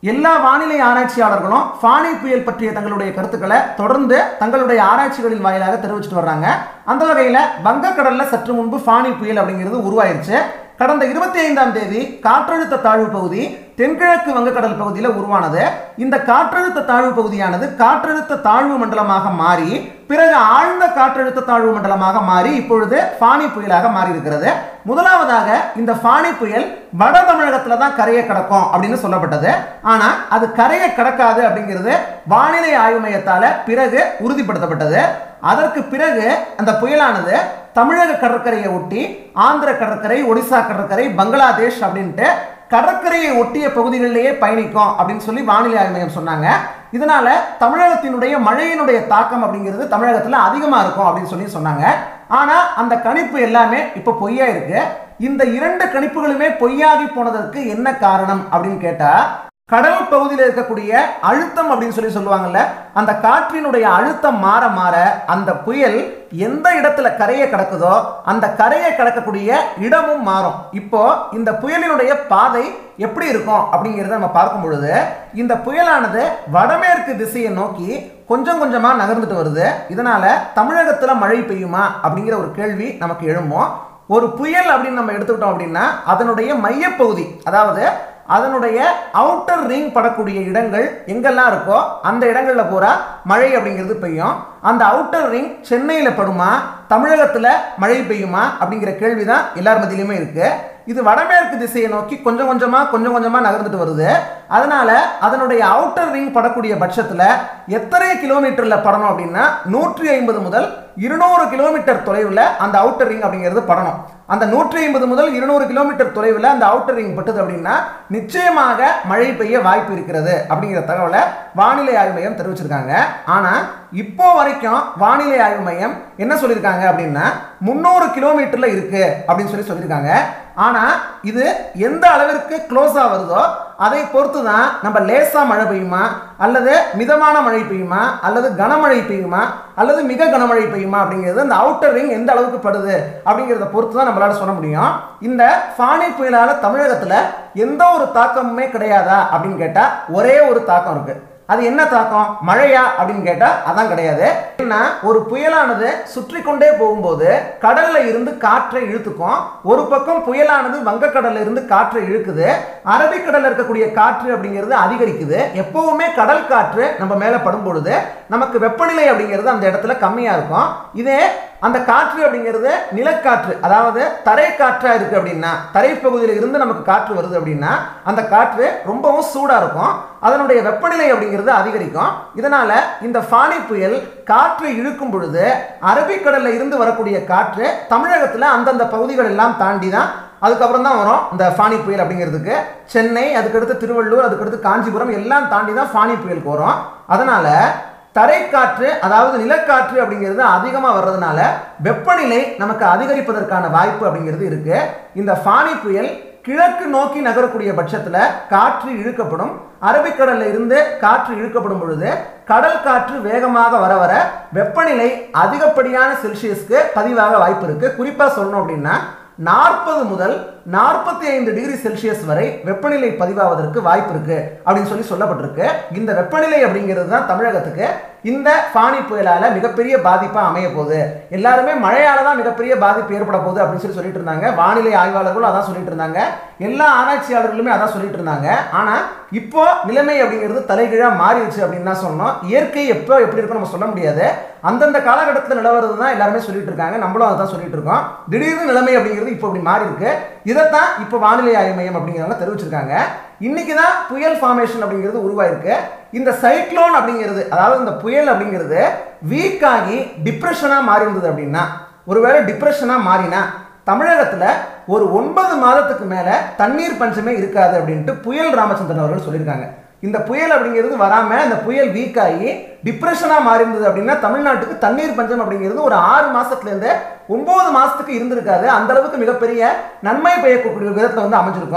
எல்லா வானிலை ஆராய்ச்சியாளர்களும் ஃபானி புயல் பற்றிய தங்களுடைய கருத்துக்களை தொடர்ந்து தங்களுடைய ஆராய்ச்சிகளின் வாயிலாக தெரிவிச்சிட்டு வர்றாங்க அந்த வகையில் வங்கக்கடல்ல சற்று முன்பு ஃபானி புயல் அப்படிங்கிறது உருவாயிருச்சு கடந்த இருபத்தி ஐந்தாம் தேதி காற்றழுத்த தாழ்வு பகுதி தென்கிழக்கு வங்கக்கடல் பகுதியில் உருவானது இந்த காற்றழுத்த தாழ்வு பகுதியானது காற்றழுத்த தாழ்வு மண்டலமாக மாறி பிறகு ஆழ்ந்த காற்றழுத்த தாழ்வு மண்டலமாக மாறி இப்பொழுது ஃபானி புயலாக மாறி இருக்கிறது முதலாவதாக இந்த ஃபானி புயல் வட தமிழகத்துல தான் கரையை கடக்கும் அப்படின்னு சொல்லப்பட்டது ஆனா அது கரையை கடக்காது அப்படிங்கிறது வானிலை ஆய்வு மையத்தால பிறகு உறுதிப்படுத்தப்பட்டது அதற்கு பிறகு அந்த புயலானது தமிழக கடற்கரையை ஒட்டி ஆந்திர கடற்கரை ஒடிசா கடற்கரை பங்களாதேஷ் அப்படின்ட்டு கடற்கரையை ஒட்டிய பகுதிகளிலேயே பயணிக்கும் அப்படின்னு சொல்லி வானிலை ஆய்வு மையம் சொன்னாங்க இதனால தமிழகத்தினுடைய மழையினுடைய தாக்கம் அப்படிங்கிறது தமிழகத்தில் அதிகமாக இருக்கும் அப்படின்னு சொல்லி சொன்னாங்க ஆனால் அந்த கணிப்பு எல்லாமே இப்போ பொய்யா இருக்கு இந்த இரண்டு கணிப்புகளுமே பொய்யாகி போனதற்கு என்ன காரணம் அப்படின்னு கேட்டால் கடல் பகுதியில் இருக்கக்கூடிய அழுத்தம் அப்படின்னு சொல்லி சொல்லுவாங்கல்ல அந்த காற்றினுடைய அழுத்தம் மாற மாற அந்த புயல் எந்த இடத்துல கரையை கடக்குதோ அந்த கரையை கடக்கக்கூடிய இடமும் மாறும் இப்போ இந்த புயலினுடைய பாதை எப்படி இருக்கும் அப்படிங்கிறத நம்ம பார்க்கும் பொழுது இந்த புயலானது வடமேற்கு திசையை நோக்கி கொஞ்சம் கொஞ்சமா நகர்ந்துட்டு வருது இதனால தமிழகத்துல மழை பெய்யுமா அப்படிங்கிற ஒரு கேள்வி நமக்கு எழும்பும் ஒரு புயல் அப்படின்னு நம்ம எடுத்துக்கிட்டோம் அப்படின்னா அதனுடைய மையப்பகுதி அதாவது அதனுடைய அவுட்டர் ரிங் படக்கூடிய இடங்கள் எங்கெல்லாம் இருக்கோ அந்த இடங்களில் பூரா மழை அப்படிங்கிறது பெய்யும் அந்த அவுட்டர் ரிங் சென்னையில் படுமா தமிழகத்தில் மழை பெய்யுமா அப்படிங்கிற கேள்வி தான் எல்லார் மத்தியிலுமே இருக்கு இது வடமேற்கு திசையை நோக்கி கொஞ்சம் கொஞ்சமாக கொஞ்சம் கொஞ்சமாக நகர்ந்துட்டு வருது அதனால அதனுடைய அவுட்டர் ரிங் படக்கூடிய பட்சத்தில் எத்தனை கிலோமீட்டரில் படணும் அப்படின்னா நூற்றி ஐம்பது முதல் இருநூறு கிலோமீட்டர் தொலைவில் அந்த அவுட்டர் ரிங் அப்படிங்கிறது படணும் அந்த நூற்றி ஐம்பது முதல் இருநூறு கிலோமீட்டர் தொலைவில் அந்த அவுட்டர் ரிங் பட்டது அப்படின்னா நிச்சயமாக மழை பெய்ய வாய்ப்பு இருக்கிறது அப்படிங்கிற தகவலை வானிலை ஆய்வு மையம் தெரிவிச்சிருக்காங்க ஆனால் இப்போ வரைக்கும் வானிலை ஆய்வு மையம் என்ன சொல்லியிருக்காங்க அப்படின்னா முந்நூறு கிலோமீட்டர்ல இருக்கு அப்படின்னு சொல்லி சொல்லியிருக்காங்க ஆனால் இது எந்த அளவிற்கு க்ளோஸாக வருதோ அதை பொறுத்து தான் நம்ம லேசா மழை பெய்யுமா அல்லது மிதமான மழை பெய்யுமா அல்லது கனமழை பெய்யுமா அல்லது மிக கனமழை பெய்யுமா அப்படிங்கிறது அந்த அவுட்டர் ரிங் எந்த அளவுக்கு படுது அப்படிங்கிறத பொறுத்து தான் நம்மளால சொல்ல முடியும் இந்த ஃபானி புயலால தமிழகத்தில் எந்த ஒரு தாக்கமுமே கிடையாதா அப்படின்னு கேட்டால் ஒரே ஒரு தாக்கம் இருக்கு அது என்ன தாக்கம் மழையா அப்படின்னு கேட்டா அதான் கிடையாது ஏன்னா ஒரு புயலானது சுற்றி கொண்டே போகும்போது கடல்ல இருந்து காற்றை இழுத்துக்கும் ஒரு பக்கம் புயலானது வங்கக்கடல்ல இருந்து காற்றை இழுக்குது அரபிக்கடல்ல இருக்கக்கூடிய காற்று அப்படிங்கிறது அதிகரிக்குது எப்பவுமே கடல் காற்று நம்ம மேல படும் பொழுது நமக்கு வெப்பநிலை அப்படிங்கிறது அந்த இடத்துல கம்மியா இருக்கும் இதே அந்த காற்று அப்படிங்கிறது நிலக்காற்று அதாவது தரை காற்றா இருக்கு அப்படின்னா தரைப்பகுதியில் இருந்து நமக்கு காற்று வருது அப்படின்னா அந்த காற்று ரொம்பவும் சூடா இருக்கும் அதனுடைய வெப்பநிலை அப்படிங்கிறது அதிகரிக்கும் இதனால இந்த ஃபானி புயல் காற்று இழுக்கும் பொழுது அரபிக்கடல்ல இருந்து வரக்கூடிய காற்று தமிழகத்துல அந்தந்த பகுதிகள் எல்லாம் தாண்டி தான் அதுக்கப்புறம் தான் வரும் இந்த ஃபானி புயல் அப்படிங்கிறதுக்கு சென்னை அதுக்கடுத்து திருவள்ளூர் அதுக்கடுத்து காஞ்சிபுரம் எல்லாம் தாண்டி தான் ஃபானி புயலுக்கு வரும் அதனால தரைக்காற்று அதாவது நிலக்காற்று அப்படிங்கிறது அதிகமாக வர்றதுனால வெப்பநிலை நமக்கு அதிகரிப்பதற்கான வாய்ப்பு அப்படிங்கிறது இருக்கு இந்த ஃபானி புயல் கிழக்கு நோக்கி நகரக்கூடிய பட்சத்தில் காற்று இழுக்கப்படும் அரபிக்கடல்ல இருந்து காற்று இழுக்கப்படும் பொழுது கடல் காற்று வேகமாக வர வர வெப்பநிலை அதிகப்படியான செல்சியஸ்க்கு பதிவாக வாய்ப்பு இருக்கு குறிப்பாக சொல்லணும் அப்படின்னா நாற்பது முதல் நாற்பத்தி ஐந்து டிகிரி செல்சியஸ் வரை வெப்பநிலை பதிவாவதற்கு வாய்ப்பு இருக்கு அப்படின்னு சொல்லி சொல்லப்பட்டிருக்கு இந்த வெப்பநிலை அப்படிங்கிறது தான் தமிழகத்துக்கு இந்த ஃபானி புயலால மிகப்பெரிய பாதிப்பா அமைய போகுது எல்லாருமே மழையால தான் மிகப்பெரிய பாதிப்பு ஏற்பட போகுது அப்படின்னு சொல்லி சொல்லிட்டு இருந்தாங்க வானிலை ஆய்வாளர்களும் அதான் சொல்லிட்டு இருந்தாங்க எல்லா ஆராய்ச்சியாளர்களுமே அதான் சொல்லிட்டு இருந்தாங்க ஆனா இப்போ நிலைமை அப்படிங்கிறது தலைகீழா மாறிடுச்சு அப்படின்னு தான் சொன்னோம் இயற்கை எப்போ எப்படி இருக்கும் நம்ம சொல்ல முடியாது அந்தந்த காலகட்டத்தில் நிலவரது தான் எல்லாருமே சொல்லிட்டு இருக்காங்க நம்மளும் அதை தான் சொல்லிட்டு இருக்கோம் திடீர்னு நிலைமை அப்படிங்கிறது இப்போ இப்படி மாறி இருக்கு இதைத்தான் இப்போ வானிலை ஆய்வு மையம் அப்படிங்கிறவங்க தெரிவிச்சிருக்காங்க இன்னைக்கு தான் புயல் ஃபார்மேஷன் அப்படிங்கிறது உருவாயிருக்கு இந்த சைக்ளோன் அப்படிங்கிறது அதாவது இந்த புயல் அப்படிங்கிறது வீக் ஆகி டிப்ரெஷனாக மாறி இருந்தது அப்படின்னா ஒருவேளை டிப்ரெஷனாக மாறினா தமிழகத்தில் ஒரு ஒன்பது மாதத்துக்கு மேலே தண்ணீர் பஞ்சமே இருக்காது அப்படின்ட்டு புயல் ராமச்சந்திரன் அவர்கள் சொல்லியிருக்காங்க இந்த புயல் அப்படிங்கிறது வராமல் இந்த புயல் வீக் ஆகி டிப்ரெஷனாக மாறி இருந்தது அப்படின்னா தமிழ்நாட்டுக்கு தண்ணீர் பஞ்சம் அப்படிங்கிறது ஒரு ஆறு மாசத்துலேருந்து ஒன்பது மாசத்துக்கு இருந்திருக்காது அந்த அளவுக்கு மிகப்பெரிய நன்மை பயக்கக்கூடிய விதத்தில் வந்து அமைஞ்சிருக்கும்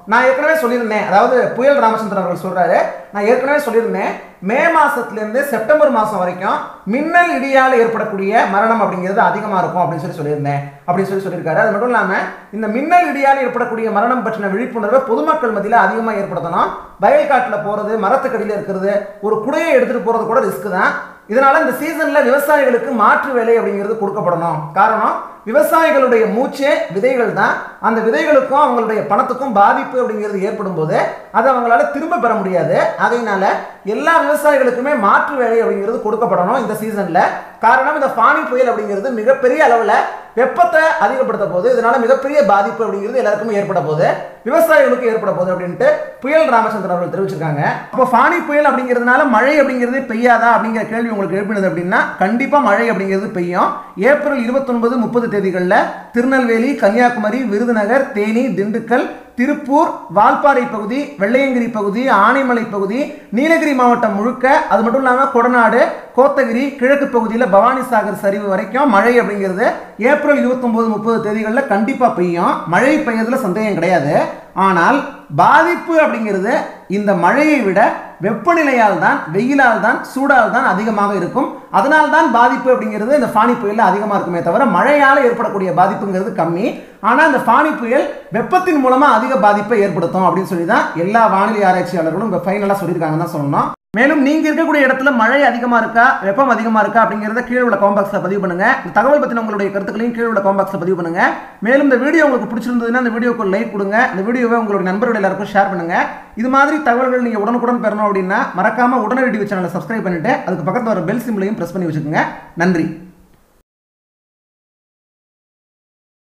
நான் ஏற்கனவே சொல்லியிருந்தேன் அதாவது புயல் ராமச்சந்திரன் அவர்கள் சொல்றாரு நான் ஏற்கனவே சொல்லியிருந்தேன் மே மாசத்துலேருந்து செப்டம்பர் மாதம் வரைக்கும் மின்னல் இடியால் ஏற்படக்கூடிய மரணம் அப்படிங்கிறது அதிகமாக இருக்கும் அப்படின்னு சொல்லி சொல்லியிருந்தேன் அப்படின்னு சொல்லி சொல்லியிருக்காரு அது மட்டும் இல்லாமல் இந்த மின்னல் இடியால் ஏற்படக்கூடிய மரணம் பற்றின விழிப்புணர்வை பொதுமக்கள் மத்தியில் அதிகமாக ஏற்படுத்தணும் வயல் காட்டில் போகிறது மரத்துக்கடியில் இருக்கிறது ஒரு குடையை எடுத்துகிட்டு போகிறது கூட ரிஸ்க் தான் இதனால இந்த சீசன்ல விவசாயிகளுக்கு மாற்று வேலை அப்படிங்கிறது கொடுக்கப்படணும் காரணம் விவசாயிகளுடைய மூச்சே விதைகள் தான் அந்த விதைகளுக்கும் அவங்களுடைய பணத்துக்கும் பாதிப்பு அப்படிங்கிறது ஏற்படும் போது அதை அவங்களால திரும்ப பெற முடியாது அதனால எல்லா விவசாயிகளுக்குமே மாற்று வேலை அப்படிங்கிறது கொடுக்கப்படணும் இந்த சீசன்ல காரணம் இந்த ஃபானி புயல் அப்படிங்கிறது மிகப்பெரிய அளவில் வெப்பத்தை அதிகப்படுத்த போகுது இதனால மிகப்பெரிய பாதிப்பு அப்படிங்கிறது எல்லாருக்குமே ஏற்பட போகுது விவசாயிகளுக்கு ஏற்பட போகுது அப்படின்ட்டு புயல் ராமச்சந்திரன் அவர்கள் தெரிவிச்சிருக்காங்க அப்போ ஃபானி புயல் அப்படிங்கிறதுனால மழை அப்படிங்கிறது பெய்யாதா அப்படிங்கிற கேள்வி உங்களுக்கு எழுப்பினது அப்படின்னா கண்டிப்பாக மழை அப்படிங்கிறது பெய்யும் ஏப்ரல் இருபத்தொன்பது முப்பது தேதிகளில் திருநெல்வேலி கன்னியாகுமரி விருதுநகர் தேனி திண்டுக்கல் திருப்பூர் வால்பாறை பகுதி வெள்ளையங்கிரி பகுதி ஆனைமலை பகுதி நீலகிரி மாவட்டம் முழுக்க அது மட்டும் இல்லாமல் கொடநாடு கோத்தகிரி கிழக்கு பகுதியில் பவானி சாகர் சரிவு வரைக்கும் மழை அப்படிங்கிறது ஏப்ரல் இருபத்தொம்போது முப்பது தேதிகளில் கண்டிப்பாக பெய்யும் மழை பெய்யறதுல சந்தேகம் கிடையாது ஆனால் பாதிப்பு அப்படிங்கிறது இந்த மழையை விட வெப்பநிலையால் தான் வெயிலால் தான் சூடால் தான் அதிகமாக இருக்கும் அதனால் தான் பாதிப்பு அப்படிங்கிறது இந்த ஃபானி புயலில் அதிகமாக இருக்குமே தவிர மழையால் ஏற்படக்கூடிய பாதிப்புங்கிறது கம்மி ஆனால் இந்த ஃபானி புயல் வெப்பத்தின் மூலமாக அதிக பாதிப்பை ஏற்படுத்தும் அப்படின்னு சொல்லி தான் எல்லா வானிலை ஆராய்ச்சியாளர்களும் இப்போ ஃபைனலாக சொல்லியிருக்காங்கன்னு தான் சொல்லணும் மேலும் நீங்க இருக்கக்கூடிய இடத்துல மழை அதிகமா இருக்கா வெப்பம் அதிகமா இருக்கா அப்படிங்கறத கீழே உள்ள காம்பாக்ஸ்ல பதிவு பண்ணுங்க இந்த தகவல் பத்தின உங்களுடைய கருத்துக்களையும் கீழே உள்ள காம்பாக்ஸ்ல பதிவு பண்ணுங்க மேலும் இந்த வீடியோ உங்களுக்கு பிடிச்சிருந்ததுன்னா இந்த வீடியோக்கு ஒரு லைக் கொடுங்க இந்த வீடியோவை உங்களுடைய நண்பர்கள் எல்லாருக்கும் ஷேர் பண்ணுங்க இது மாதிரி தகவல்கள் நீங்க உடனுக்குடன் பெறணும் அப்படின்னா மறக்காம உடனடி டிவி சேனலை சப்ஸ்கிரைப் பண்ணிட்டு அதுக்கு பக்கத்துல வர பெல் சிம்லையும் பிரஸ் பண்ணி வச்சுக்கோங்க நன்றி